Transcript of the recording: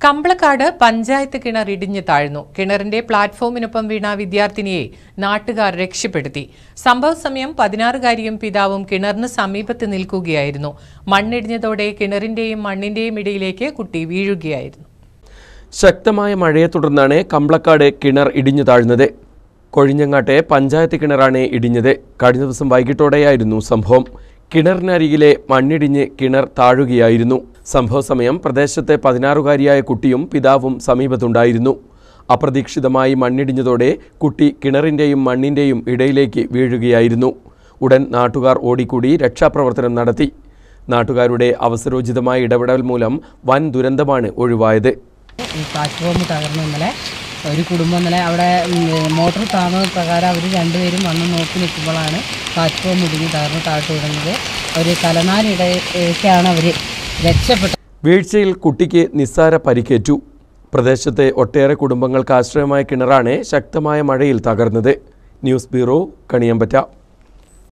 കമ്പളക്കാട് പഞ്ചായത്ത് കിണർ ഇടിഞ്ഞു താഴ്ന്നു കിണറിന്റെ പ്ലാറ്റ്ഫോമിനൊപ്പം വീണ വിദ്യാർത്ഥിനിയെ നാട്ടുകാർ രക്ഷപ്പെടുത്തി സംഭവ സമയം പതിനാറുകാരിയും പിതാവും കിണറിന് സമീപത്ത് നിൽക്കുകയായിരുന്നു മണ്ണിടിഞ്ഞതോടെ കിണറിന്റെയും മണ്ണിന്റെയും ഇടയിലേക്ക് കുട്ടി വീഴുകയായിരുന്നു ശക്തമായ മഴയെ തുടർന്നാണ് കമ്പളക്കാട് കിണർ ഇടിഞ്ഞു താഴ്ന്നത് കൊഴിഞ്ഞങ്ങാട്ടെ പഞ്ചായത്ത് കിണറാണ് ഇടിഞ്ഞത് കഴിഞ്ഞ ദിവസം വൈകിട്ടോടെയായിരുന്നു സംഭവം കിണറിനരികിലെ മണ്ണിടിഞ്ഞ് കിണർ താഴുകയായിരുന്നു സംഭവ സമയം പ്രദേശത്തെ പതിനാറുകാരിയായ കുട്ടിയും പിതാവും സമീപത്തുണ്ടായിരുന്നു അപ്രതീക്ഷിതമായി മണ്ണിടിഞ്ഞതോടെ കുട്ടി കിണറിൻ്റെയും മണ്ണിൻ്റെയും ഇടയിലേക്ക് വീഴുകയായിരുന്നു ഉടൻ നാട്ടുകാർ ഓടിക്കൂടി രക്ഷാപ്രവർത്തനം നടത്തി നാട്ടുകാരുടെ അവസരോചിതമായ ഇടപെടൽ മൂലം വൻ ദുരന്തമാണ് ഒഴിവായത് ഈ പ്ലാറ്റ്ഫോം തകർന്നു ഇന്നലെ ഒരു കുടുംബം ഇന്നലെ അവിടെ ഉം, മോട്ടോർ താമസ പ്രകാരം അവർ രണ്ടുപേരും വന്ന് നോക്കി നിൽക്കുമ്പോഴാണ് പ്ലാറ്റ്ഫോം ഇടിഞ്ഞ് തകർന്ന് താഴ്ത്തു വിടുന്നത് ഒരു തലനാരിടയ്ക്കാണ് അവർ രക്ഷപ്പെട്ടത് വീഴ്ചയിൽ കുട്ടിക്ക് നിസ്സാര പരിക്കേറ്റു പ്രദേശത്തെ ഒട്ടേറെ കുടുംബങ്ങൾക്ക് ആശ്രയമായ കിണറാണ് ശക്തമായ മഴയിൽ തകർന്നത് ന്യൂസ് ബ്യൂറോ കണിയമ്പറ്റ